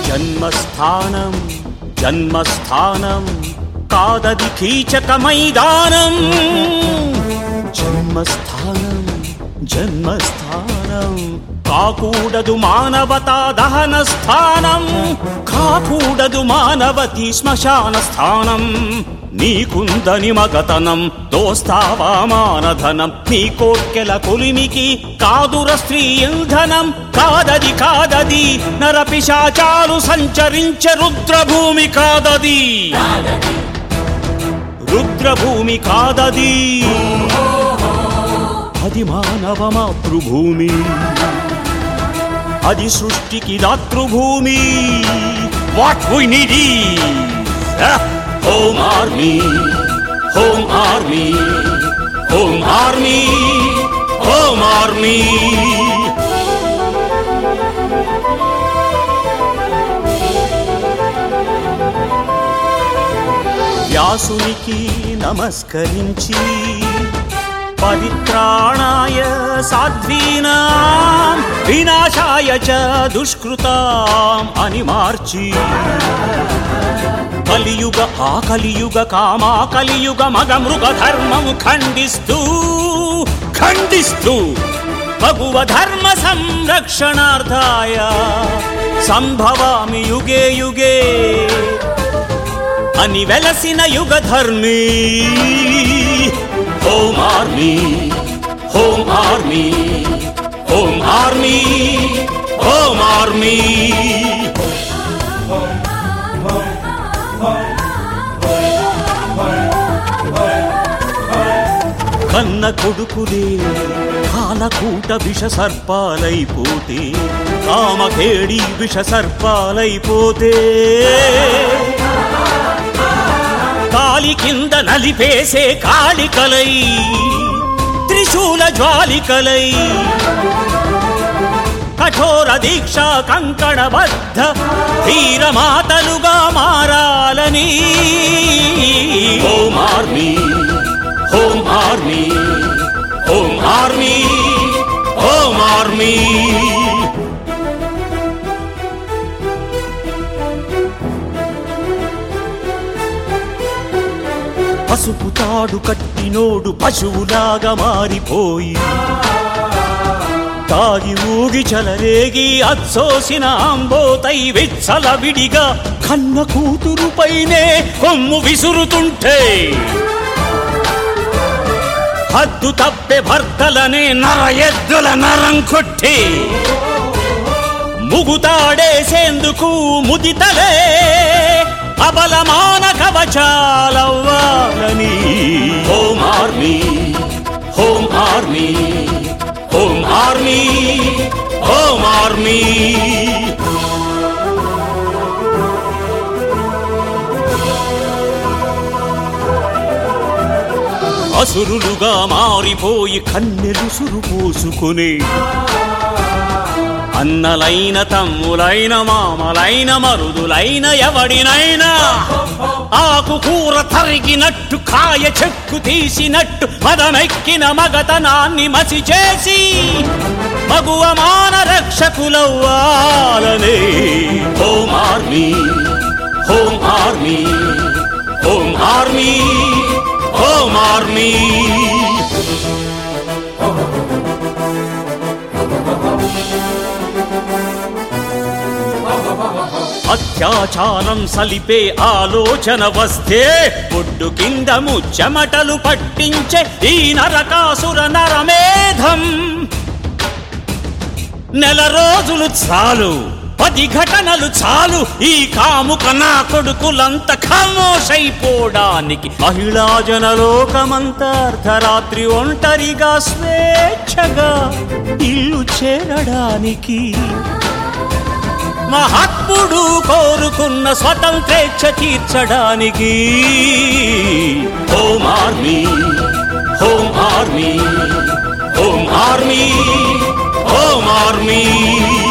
జన్మస్థానం జన్మస్థానం కాదది కీచక మైదానం జన్మస్థానం జన్మస్థానం కాకూడదు మానవతా దహన స్థానం కాకూడదు మానవతి శ్మశాన స్థానం నీకుందని మగతనం దోస్తావా మానధనం నీ కోర్కెల కొలిమికి కాదుర స్త్రీ ఇంధనం కాదది కాదది నరపిశాచాలు సంచరించ రుద్రభూమి కాదది రుద్రభూమి కాదది అది మానవ మాతృభూమి అది సృష్టికి దాతృభూమి what we need home army home army home army home army వ్యాసునికి నమస్కరించి పరిత్రాణాయ సాధ్వీనాం వినాశాయ చ దుష్కృతాం అని మార్చి కలియుగ ఆ కలియుగ కామా కలియుగ మగ మృగ ధర్మము ఖండిస్తూ ఖండిస్తూ భగువ ధర్మ సంరక్షణార్థాయ సంభవామి యుగే యుగే అని వెలసిన యుగ ధర్మీ home army home army home army home army కన్న కొడుకులే కాలకూట విష సర్పాలైపోతే కామకేడి విష సర్పాలైపోతే కాలి కింద నలిపేసే కాళికలై త్రిశూల జ్వాలికలై కఠోర దీక్ష కంకణబద్ధ ధీరమాతలుగా మారాలని home army home army home army home army పసుపు తాడు కట్టినోడు పశువులాగా మారిపోయి తాగి ఊగి చలరేగి అచ్చోసిన అంబోతై విచ్చల విడిగా కన్న కూతురుపైనే కొమ్ము విసురుతుంటే హద్దు తప్పే భర్తలనే నర ఎద్దుల నరం కొట్టి ముగుతాడేసేందుకు ముదితలే అబలమాన కవచాలవ్వాలని home army home army home army home army అసురులుగా మారిపోయి కన్నెలు సురు పోసుకుని అన్నలైన తమ్ములైన మామలైన మరుదులైన ఎవడినైనా ఆకు కూర తరిగినట్టు కాయ చెక్కు తీసినట్టు మదమెక్కిన మగతనాన్ని మసి చేసి మగువ మాన రక్షకులవ్వాలనే home army home army home army home army అత్యాచారం సలిపే ఆలోచన వస్తే ఒడ్డు కింద ముచ్చమటలు పట్టించే ఈ నరకాసుర నరమేధం నెల రోజులు చాలు పది ఘటనలు చాలు ఈ కాముక నా కొడుకులంత ఖమోషైపోవడానికి మహిళా జనలోకమంతా అర్ధరాత్రి ఒంటరిగా స్వేచ్ఛగా ఇల్లు చేరడానికి మహాత్ముడు కోరుకున్న స్వతంత్రేచ్ఛ తీర్చడానికి home army home army home army home army